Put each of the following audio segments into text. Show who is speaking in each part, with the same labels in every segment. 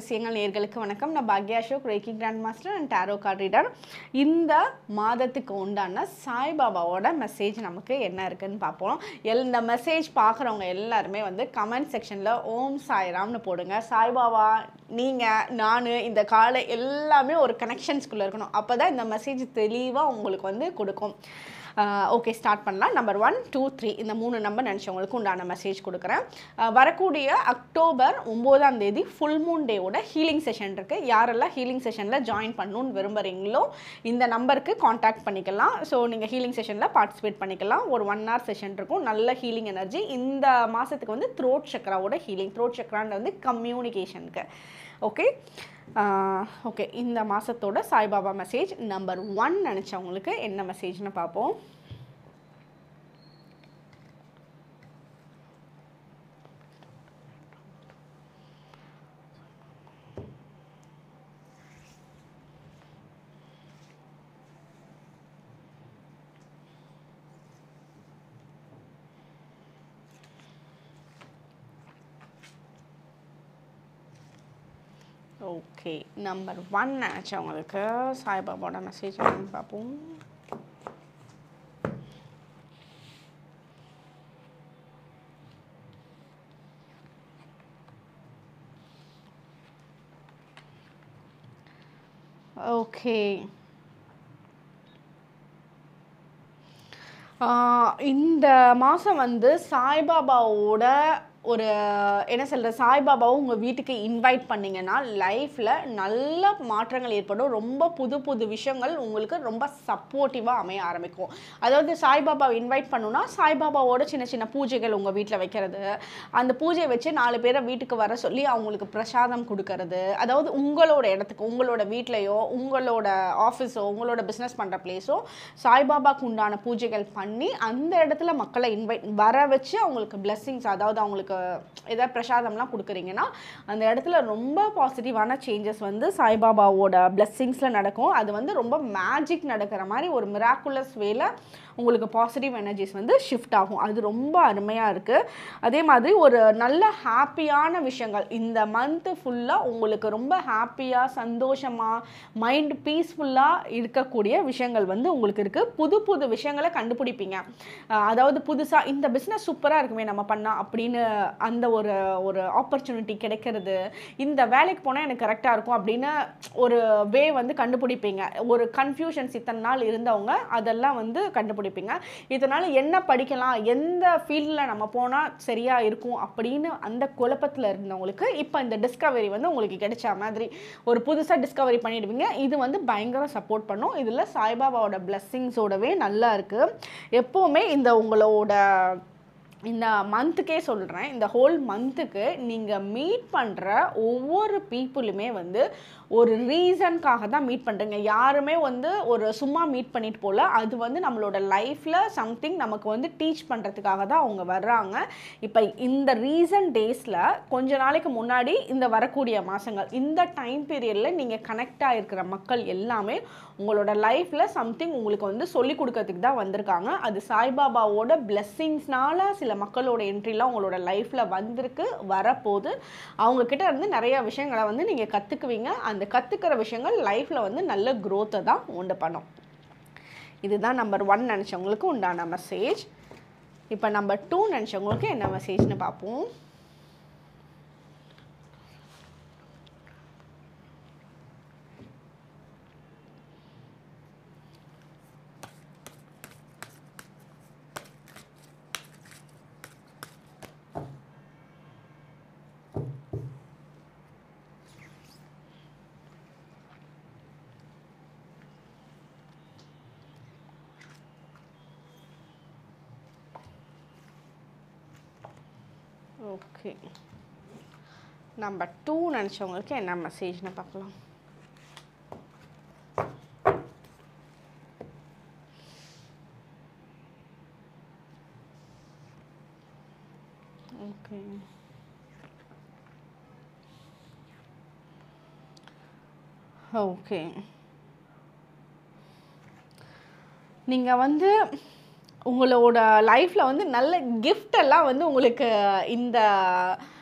Speaker 1: அதிசயங்கள் நேர்களுக்கு வணக்கம் நான் பாக்யா Ashok reiki grand master and tarot card reader இந்த மாதத்துக்கு உண்டான சாய்பாபாவோட மெசேஜ் நமக்கு என்ன இருக்குன்னு பார்ப்போம் எல் இந்த மெசேஜ் பார்க்குறவங்க எல்லாருமே வந்து கமெண்ட் செக்ஷனில் ஓம் சாய்ராம்னு போடுங்க சாய்பாபா நீங்கள் நான் இந்த காலை எல்லாமே ஒரு கனெக்ஷன்ஸ்குள்ளே இருக்கணும் அப்போ தான் இந்த மெசேஜ் தெளிவாக உங்களுக்கு வந்து கொடுக்கும் ஓகே ஸ்டார்ட் பண்ணலாம் நம்பர் ஒன் டூ த்ரீ இந்த மூணு நம்பர் நினச்சவங்களுக்கு உண்டான மெசேஜ் கொடுக்குறேன் அஹ் வரக்கூடிய அக்டோபர் ஒம்போதாம் தேதி ஃபுல் மூன் டேவோட ஹீலிங் செஷன் இருக்குது யாரெல்லாம் ஹீலிங் செஷனில் ஜாயின் பண்ணணும்னு விரும்புகிறீங்களோ இந்த நம்பருக்கு காண்டாக்ட் பண்ணிக்கலாம் ஸோ நீங்கள் ஹீலிங் செஷனில் பார்ட்டிசிபேட் பண்ணிக்கலாம் ஒரு ஒன் ஹவர் செஷன் இருக்கும் நல்ல ஹீலிங் எனர்ஜி இந்த மாதத்துக்கு வந்து த்ரோட் சக்கராவோட ஹீலிங் த்ரோட் சக்கரான்னு வந்து கம்யூனிகேஷனுக்கு ஓகே ஓகே இந்த மாதத்தோட சாய்பாபா மெசேஜ் நம்பர் ஒன் நினச்சவங்களுக்கு என்ன மெசேஜ்னு பார்ப்போம் ஓகே நம்பர் ஒன் நினச்சவங்களுக்கு சாய்பாபாவோட மெசேஜ் என்னன்னு பார்ப்போம் ஓகே இந்த மாதம் வந்து சாய்பாபாவோட ஒரு என்ன சொல்கிற சாய்பாபாவும் உங்கள் வீட்டுக்கு இன்வைட் பண்ணிங்கன்னா லைஃப்பில் நல்ல மாற்றங்கள் ஏற்படும் ரொம்ப புது புது விஷயங்கள் உங்களுக்கு ரொம்ப சப்போர்ட்டிவாக அமைய ஆரம்பிக்கும் அதாவது சாய்பாபாவை இன்வைட் பண்ணுன்னா சாய்பாபாவோட சின்ன சின்ன பூஜைகள் உங்கள் வீட்டில் வைக்கிறது அந்த பூஜையை வச்சு நாலு பேரை வீட்டுக்கு வர சொல்லி அவங்களுக்கு பிரசாதம் கொடுக்கறது அதாவது உங்களோட இடத்துக்கு உங்களோட வீட்லேயோ உங்களோட ஆஃபீஸோ உங்களோட பிஸ்னஸ் பண்ணுற பிளேஸோ சாய்பாபாக்கு உண்டான பூஜைகள் பண்ணி அந்த இடத்துல மக்களை இன்வைட் வர வச்சு அவங்களுக்கு பிளெஸ்ஸிங்ஸ் அதாவது அவங்களுக்கு ஏதாவது பிரசாதம்லாம் கொடுக்குறீங்கன்னா அந்த இடத்துல ரொம்ப பாசிட்டிவான சேஞ்சஸ் வந்து சாய்பாபாவோட பிளெஸ்ஸிங்ஸில் நடக்கும் அது வந்து ரொம்ப மேஜிக் நடக்கிற மாதிரி ஒரு மிராக்குலஸ் வேல உங்களுக்கு பாசிட்டிவ் எனர்ஜிஸ் வந்து ஷிஃப்ட் ஆகும் அது ரொம்ப அருமையாக இருக்குது அதே மாதிரி ஒரு நல்ல ஹாப்பியான விஷயங்கள் இந்த மந்த்து ஃபுல்லாக உங்களுக்கு ரொம்ப ஹாப்பியாக சந்தோஷமாக மைண்ட் பீஸ்ஃபுல்லாக இருக்கக்கூடிய விஷயங்கள் வந்து உங்களுக்கு இருக்குது புது புது விஷயங்களை கண்டுபிடிப்பீங்க அஹ் அதாவது புதுசாக இந்த பிஸ்னஸ் சூப்பராக இருக்குமே நம்ம பண்ணால் அப்படின்னு அந்த ஒரு ஒரு ஆப்பர்ச்சுனிட்டி கிடைக்கிறது இந்த வேலைக்கு போனால் எனக்கு கரெக்டாக இருக்கும் அப்படின்னு ஒரு வே வந்து கண்டுபிடிப்பீங்க ஒரு கன்ஃபியூஷன்ஸ் இத்தனை நாள் இருந்தவங்க அதெல்லாம் வந்து கண்டுபிடிப்பீங்க இதனால் என்ன படிக்கலாம் எந்த ஃபீல்டில் நம்ம போனால் சரியாக இருக்கும் அப்படின்னு அந்த குழப்பத்தில் இருந்தவங்களுக்கு இப்போ இந்த டிஸ்கவரி வந்து உங்களுக்கு கிடைச்ச மாதிரி ஒரு புதுசாக டிஸ்கவரி பண்ணிடுவீங்க இது வந்து பயங்கர சப்போர்ட் பண்ணும் இதில் சாய்பாபாவோட பிளெஸ்ஸிங்ஸோடவே நல்லா இருக்குது எப்போவுமே இந்த உங்களோட இந்த மந்த்துக்கே சொல்கிறேன் இந்த ஹோல் மந்த்துக்கு நீங்கள் மீட் பண்ணுற ஒவ்வொரு பீப்புளுமே வந்து ஒரு ரீசனுக்காக தான் மீட் பண்ணுறீங்க யாருமே வந்து ஒரு சும்மா மீட் பண்ணிட்டு போல அது வந்து நம்மளோட லைஃப்பில் சம்திங் நமக்கு வந்து டீச் பண்ணுறதுக்காக தான் அவங்க வர்றாங்க இப்போ இந்த ரீசன் டேஸில் கொஞ்ச நாளைக்கு முன்னாடி இந்த வரக்கூடிய மாதங்கள் இந்த டைம் பீரியடில் நீங்கள் கனெக்ட் ஆகிருக்கிற மக்கள் எல்லாமே உங்களோட லைஃப்பில் சம்திங் உங்களுக்கு வந்து சொல்லி கொடுக்கறதுக்கு தான் வந்திருக்காங்க அது சாய்பாபாவோட பிளெஸ்ஸிங்ஸ்னால சில மக்களோட என்ட்ரிலாம் உங்களோட லைஃப்பில் வந்திருக்கு வரப்போகுது அவங்கக்கிட்ட இருந்து நிறைய விஷயங்களை வந்து நீங்கள் கற்றுக்குவீங்க அந்த கற்றுக்கிற விஷயங்கள் லைஃப்பில் வந்து நல்ல க்ரோத்தை தான் உண்டு பண்ணும் இதுதான் நம்பர் ஒன் நினச்சவங்களுக்கு உண்டான மெசேஜ் இப்போ நம்பர் டூ நினச்சவங்களுக்கு என்ன மெசேஜ்னு பார்ப்போம் ஓகே நம்பர் டூ நினச்சவங்களுக்கு என்ன மெசேஜ்னு பார்க்கலாம் ஓகே ஓகே நீங்கள் வந்து உங்களோட லைஃப்பில் வந்து நல்ல gift எல்லாம் வந்து உங்களுக்கு இந்த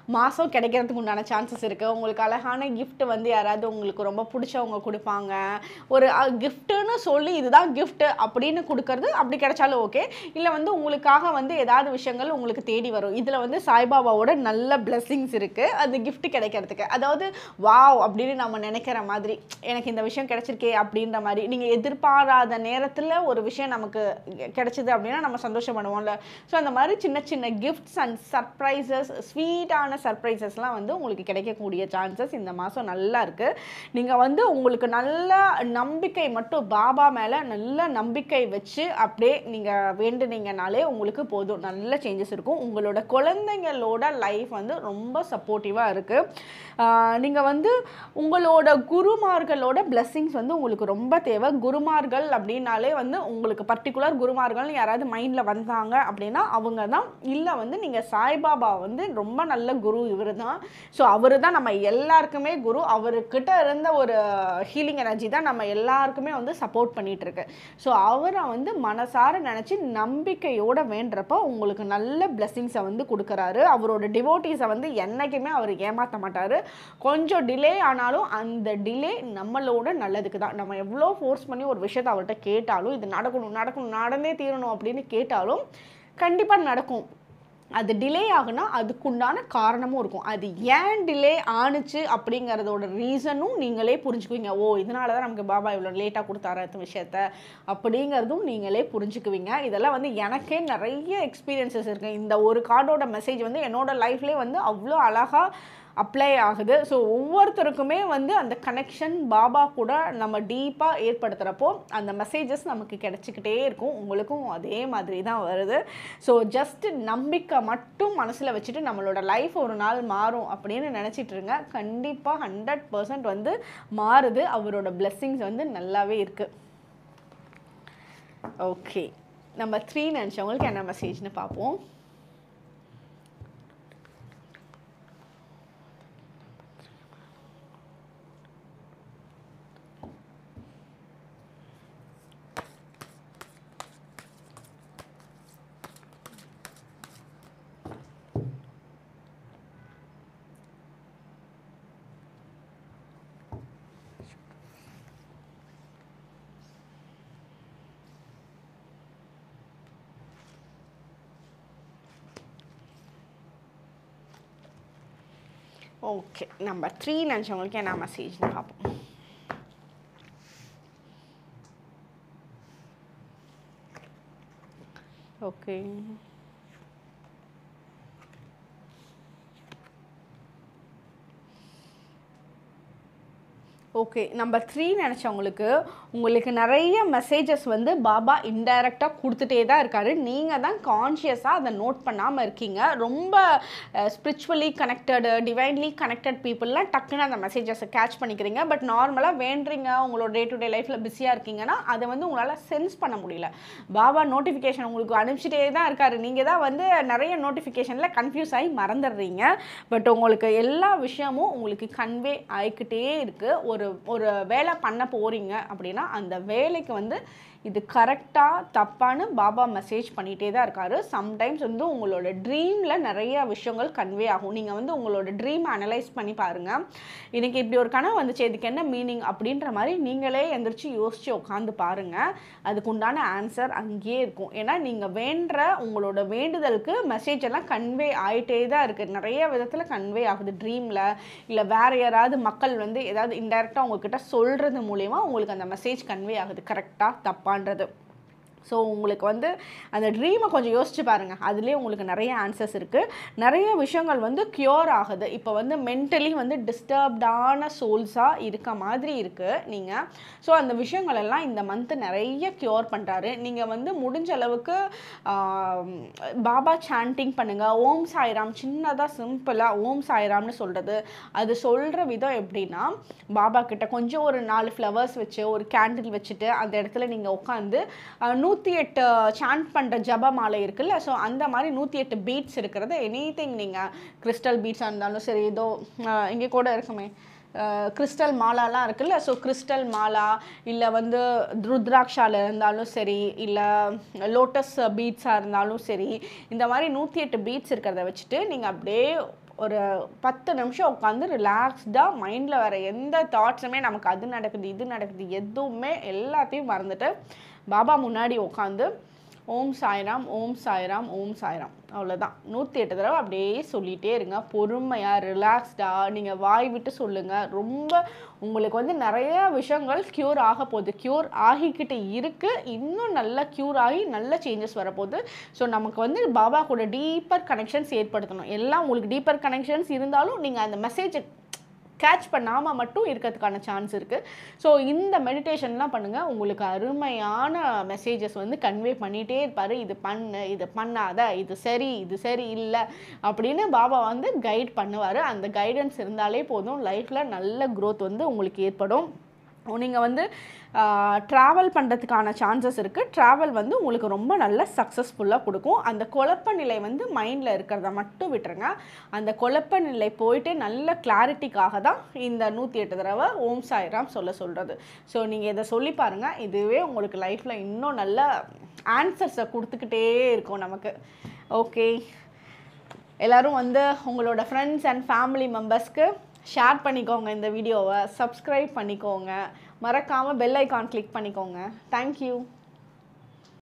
Speaker 1: மாதம் கிடைக்கிறதுக்கு உண்டான சான்சஸ் இருக்குது உங்களுக்கு அழகான gift வந்து யாராவது உங்களுக்கு ரொம்ப பிடிச்சவங்க கொடுப்பாங்க ஒரு கிஃப்ட்டுன்னு சொல்லி இதுதான் gift அப்படின்னு கொடுக்கறது அப்படி கிடைச்சாலும் ஓகே இல்லை வந்து உங்களுக்காக வந்து ஏதாவது விஷயங்கள் உங்களுக்கு தேடி வரும் இதில் வந்து சாய்பாபாவோட நல்ல blessings இருக்குது அது gift கிடைக்கிறதுக்கு அதாவது வாவ் அப்படின்னு நம்ம நினைக்கிற மாதிரி எனக்கு இந்த விஷயம் கிடைச்சிருக்கே அப்படின்ற மாதிரி நீங்கள் எதிர்பாராத நேரத்தில் ஒரு விஷயம் நமக்கு கிடைச்சிது அப்படின்னா நம்ம சந்தோஷப்படுவோம்ல ஸோ அந்த மாதிரி சின்ன சின்ன கிஃப்ட்ஸ் அண்ட் சர்ப்ரைசஸ் ஸ்வீட்டான சர்ப்ரைசஸ்லாம் வந்து உங்களுக்கு கிடைக்கக்கூடிய சான்சஸ் இந்த மாதம் நல்லா இருக்குது நீங்கள் வந்து உங்களுக்கு நல்ல நம்பிக்கை மட்டும் பாபா மேலே நல்ல நம்பிக்கை வச்சு அப்படியே நீங்கள் வேண்டுனீங்கனாலே உங்களுக்கு போதும் நல்ல சேஞ்சஸ் இருக்கும் உங்களோட குழந்தைங்களோட லைஃப் வந்து ரொம்ப சப்போர்ட்டிவாக இருக்குது நீங்கள் வந்து உங்களோட குருமார்களோட blessings வந்து உங்களுக்கு ரொம்ப தேவை குருமார்கள் அப்படின்னாலே வந்து உங்களுக்கு பர்டிகுலர் குருமார்கள்னு யாராவது மைண்டில் வந்தாங்க அப்படின்னா அவங்க தான் இல்லை வந்து நீங்கள் சாய்பாபா வந்து ரொம்ப நல்ல குரு இவர் தான் ஸோ அவர் தான் நம்ம எல்லாருக்குமே குரு அவர்கிட்ட இருந்த ஒரு ஹீலிங் எனர்ஜி தான் நம்ம எல்லாருக்குமே வந்து சப்போர்ட் பண்ணிட்டு இருக்கு ஸோ அவரை வந்து மனசார நினச்சி நம்பிக்கையோட வேண்டுறப்போ உங்களுக்கு நல்ல பிளெஸ்ஸிங்ஸை வந்து கொடுக்குறாரு அவரோட டிவோட்டீஸை வந்து என்னைக்குமே அவர் ஏமாற்ற மாட்டார் கொஞ்சம் டிலே ஆனாலும் அந்த டிலே நம்மளோட நல்லதுக்கு தான் நம்ம எவ்வளோ ஃபோர்ஸ் பண்ணி ஒரு விஷயத்தை அவர்கிட்ட கேட்டாலும் இது நடக்கணும் நடக்கணும் நடந்தே தீரணும் அப்படின்னு கேட்டாலும் கண்டிப்பாக நடக்கும் அது டிலே ஆகுனா அதுக்குண்டான காரணமும் இருக்கும் அது ஏன் டிலே ஆணுச்சு அப்படிங்கிறதோட ரீசனும் நீங்களே புரிஞ்சுக்குவீங்க ஓ இதனால தான் நமக்கு பாபா இவ்வளோ லேட்டாக கொடுத்தாரு அந்த விஷயத்த அப்படிங்கிறதும் நீங்களே புரிஞ்சுக்குவீங்க இதெல்லாம் வந்து எனக்கே நிறைய எக்ஸ்பீரியன்சஸ் இருக்குது இந்த ஒரு கார்டோட மெசேஜ் வந்து என்னோட லைஃப்லேயே வந்து அவ்வளோ அழகாக அப்ளை ஆகுது ஸோ ஒவ்வொருத்தருக்குமே வந்து அந்த கனெக்ஷன் பாபா கூட நம்ம டீப்பாக ஏற்படுத்துகிறப்போ அந்த மெசேஜஸ் நமக்கு கிடைச்சிக்கிட்டே இருக்கும் உங்களுக்கும் அதே மாதிரி தான் வருது ஸோ ஜஸ்ட் நம்பிக்கை மட்டும் மனசில் வச்சுட்டு நம்மளோட லைஃப் ஒரு நாள் மாறும் அப்படின்னு நினச்சிட்டு இருங்க கண்டிப்பாக ஹண்ட்ரட் பர்சன்ட் வந்து மாறுது அவரோட blessings வந்து நல்லாவே இருக்குது ஓகே நம்ம த்ரீ நினச்சவங்களுக்கு என்ன மெசேஜ்னு பார்ப்போம் ஓகே நம்பர் த்ரீ நினச்சவங்களுக்கு என்ன மெசேஜ்னு பார்ப்போம் ஓகே ஓகே நம்பர் த்ரீ நினச்சவங்களுக்கு உங்களுக்கு நிறைய மெசேஜஸ் வந்து பாபா இன்டைரக்டாக கொடுத்துட்டே தான் இருக்காரு நீங்கள் தான் கான்ஷியஸாக அதை நோட் பண்ணாமல் இருக்கீங்க ரொம்ப ஸ்பிரிச்சுவலி கனெக்டடு டிவைன்லி கனெக்டட் பீப்புளெலாம் டக்குன்னு அந்த மெசேஜஸை கேட்ச் பண்ணிக்கிறீங்க பட் நார்மலாக வேண்டுறீங்க உங்களோட டே டு டே லைஃப்பில் பிஸியாக இருக்கீங்கன்னா அதை வந்து உங்களால் சென்ஸ் பண்ண முடியல பாபா நோட்டிஃபிகேஷன் உங்களுக்கு அனுப்பிச்சிட்டே தான் இருக்காரு நீங்கள் தான் வந்து நிறைய நோட்டிஃபிகேஷனில் கன்ஃபியூஸ் ஆகி மறந்துடுறீங்க பட் உங்களுக்கு எல்லா விஷயமும் உங்களுக்கு கன்வே ஆகிக்கிட்டே இருக்குது ஒரு ஒரு வேலை பண்ண போகிறீங்க அப்படின்னா அந்த வேலைக்கு வந்து இது கரெக்டாக தப்பான்னு பாபா மெசேஜ் பண்ணிகிட்டே தான் இருக்காரு சம்டைம்ஸ் வந்து உங்களோட ட்ரீமில் நிறைய விஷயங்கள் கன்வே ஆகும் நீங்கள் வந்து உங்களோட ட்ரீம் அனலைஸ் பண்ணி பாருங்கள் இன்னைக்கு இப்படி ஒரு கனவு வந்துச்சு இதுக்கு என்ன மீனிங் அப்படின்ற மாதிரி நீங்களே எந்திரிச்சு யோசிச்சு உட்காந்து பாருங்கள் அதுக்கு உண்டான ஆன்சர் அங்கேயே இருக்கும் ஏன்னா நீங்கள் வேண்டுற உங்களோட வேண்டுதலுக்கு மெசேஜ் எல்லாம் கன்வே ஆகிட்டே தான் இருக்குது நிறைய விதத்தில் கன்வே ஆகுது ட்ரீமில் இல்லை வேறு யாராவது மக்கள் வந்து ஏதாவது இன்டெரக்டாக உங்ககிட்ட சொல்கிறது மூலயமா உங்களுக்கு அந்த மெசேஜ் கன்வே ஆகுது கரெக்டாக தப்பான்றது ஸோ உங்களுக்கு வந்து அந்த ட்ரீமை கொஞ்சம் யோசிச்சு பாருங்கள் அதுலேயே உங்களுக்கு நிறைய ஆன்சர்ஸ் இருக்குது நிறைய விஷயங்கள் வந்து க்யூர் ஆகுது இப்போ வந்து மென்டலி வந்து டிஸ்டர்ப்டான சோல்ஸாக இருக்க மாதிரி இருக்குது நீங்கள் ஸோ அந்த விஷயங்கள் எல்லாம் இந்த மந்த்து நிறைய க்யூர் பண்ணுறாரு நீங்கள் வந்து முடிஞ்ச அளவுக்கு ஆம், பாபா சாண்டிங் பண்ணுங்கள் ஓம் சாய்ராம் சின்னதாக சிம்பிளாக ஓம் சாய்ராம்னு சொல்கிறது அது சொல்கிற விதம் எப்படின்னா பாபா கிட்ட கொஞ்சம் ஒரு நாலு ஃப்ளவர்ஸ் வச்சு ஒரு கேண்டில் வச்சுட்டு அந்த இடத்துல நீங்கள் உட்காந்து நூற்றி எட்டு சாண்ட் பண்ணுற ஜப மாலை இருக்குல்ல ஸோ அந்த மாதிரி நூற்றி எட்டு பீட்ஸ் இருக்கிறது எனி திங் நீங்கள் கிறிஸ்டல் பீட்ஸாக இருந்தாலும் சரி ஏதோ இங்கே கூட இருக்குமே கிறிஸ்டல் மாலாலாம் இருக்குல்ல ஸோ கிறிஸ்டல் மாலா இல்லை வந்து ருத்ராட்சால இருந்தாலும் சரி இல்லை லோட்டஸ் பீட்ஸாக இருந்தாலும் சரி இந்த மாதிரி நூற்றி எட்டு பீட்ஸ் இருக்கிறத வச்சுட்டு நீங்கள் அப்படியே ஒரு பத்து நிமிஷம் உட்காந்து ரிலாக்ஸ்டாக மைண்டில் வர எந்த தாட்ஸுமே நமக்கு அது நடக்குது இது நடக்குது எதுவுமே எல்லாத்தையும் மறந்துட்டு பாபா முன்னாடி உட்காந்து ஓம் சாய்ராம் ஓம் சாய்ராம் ஓம் சாய்ராம் அவ்வளோதான் நூற்றி எட்டு தடவை அப்படியே சொல்லிகிட்டே இருங்க பொறுமையாக ரிலாக்ஸ்டாக நீங்கள் வாய் விட்டு சொல்லுங்கள் ரொம்ப உங்களுக்கு வந்து நிறைய விஷயங்கள் க்யூர் ஆக போகுது க்யூர் ஆகிக்கிட்டு இருக்குது இன்னும் நல்லா க்யூர் ஆகி நல்ல சேஞ்சஸ் வரப்போகுது ஸோ நமக்கு வந்து பாபா கூட டீப்பர் கனெக்ஷன்ஸ் ஏற்படுத்தணும் எல்லாம் உங்களுக்கு டீப்பர் கனெக்ஷன்ஸ் இருந்தாலும் நீங்கள் அந்த மெசேஜை கேட்ச் பண்ணாமல் மட்டும் இருக்கிறதுக்கான சான்ஸ் இருக்குது ஸோ இந்த மெடிடேஷன்லாம் பண்ணுங்கள் உங்களுக்கு அருமையான மெசேஜஸ் வந்து கன்வே பண்ணிகிட்டே இருப்பார் இது பண்ணு இது பண்ணாத இது சரி இது சரி இல்லை அப்படின்னு பாபா வந்து கைட் பண்ணுவார் அந்த கைடன்ஸ் இருந்தாலே போதும் லைஃப்பில் நல்ல growth வந்து உங்களுக்கு ஏற்படும் நீங்கள் வந்து ட்ராவல் பண்ணுறதுக்கான சான்சஸ் இருக்குது ட்ராவல் வந்து உங்களுக்கு ரொம்ப நல்ல சக்ஸஸ்ஃபுல்லாக கொடுக்கும் அந்த குழப்ப நிலை வந்து மைண்டில் இருக்கிறத மட்டும் விட்டுருங்க அந்த குழப்ப நிலை போயிட்டு நல்ல கிளாரிட்டிக்காக தான் இந்த நூற்றி எட்டு தடவை ஓம் சாய்ராம் சொல்ல சொல்கிறது ஸோ நீங்கள் இதை சொல்லி பாருங்கள் இதுவே உங்களுக்கு லைஃப்பில் இன்னும் நல்ல ஆன்சர்ஸை கொடுத்துக்கிட்டே இருக்கும் நமக்கு ஓகே எல்லாரும் வந்து உங்களோட ஃப்ரெண்ட்ஸ் அண்ட் ஃபேமிலி மெம்பர்ஸ்க்கு ஷேர் பண்ணிக்கோங்க இந்த வீடியோவை சப்ஸ்கிரைப் பண்ணிக்கோங்க மறக்காமல் பெல் ஐகான் கிளிக் பண்ணிக்கோங்க தேங்க்யூ